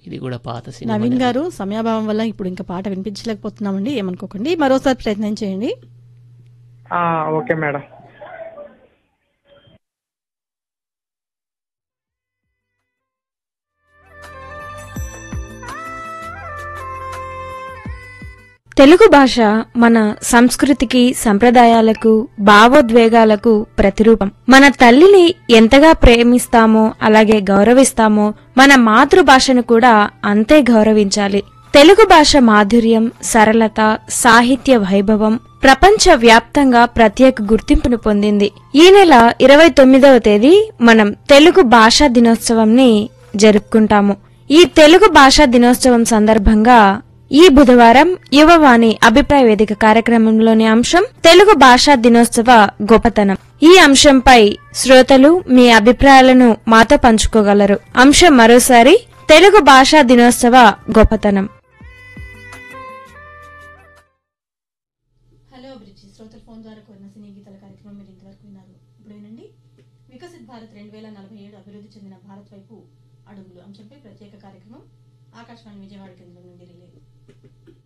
ఇది కూడా పాత సినిమా నవీన్ గారు సమయాభావం వల్ల ఇప్పుడు ఇంకా పాట వినిపించలేకపోతున్నామండి ఏమనుకోకండి మరోసారి ప్రయత్నం చేయండి ఆ, ఓకే మేడం తెలుగు భాష మన సంస్కృతికి సంప్రదాయాలకు భావోద్వేగాలకు ప్రతిరూపం మన తల్లిని ఎంతగా ప్రేమిస్తామో అలాగే గౌరవిస్తామో మన మాతృభాషను కూడా అంతే గౌరవించాలి తెలుగు భాష మాధుర్యం సరళత సాహిత్య వైభవం ప్రపంచ వ్యాప్తంగా ప్రత్యేక గుర్తింపును పొందింది ఈ నెల ఇరవై తొమ్మిదవ తేదీ మనం తెలుగు భాషా దినోత్సవంని జరుపుకుంటాము ఈ తెలుగు భాషా దినోత్సవం సందర్భంగా ఈ బుధవారం యువవాణి అభిప్రాయ వేదిక కార్యక్రమంలోని అంశం తెలుగు భాషా దినోత్సవ గొప్పతనం ఈ అంశంపై శ్రోతలు మీ అభిప్రాయాలను మాతో పంచుకోగలరు అంశం మరోసారి తెలుగు భాషా దినోత్సవ గొప్పతనం హలో అభిరుచి శ్రోతల ఫోన్ ద్వారా కోరిన సినీ గీతాల కార్యక్రమం మీరు ఇంతవరకు విన్నారు ఇప్పుడేనండి వికసిత్ భారత్ రెండు వేల నలభై ఏడు అభివృద్ధి చెందిన భారత్ వైపు అడుగులు అంశంపై ప్రత్యేక కార్యక్రమం ఆకాశవాణి విజయవాడ కేంద్రం నుండి రిలే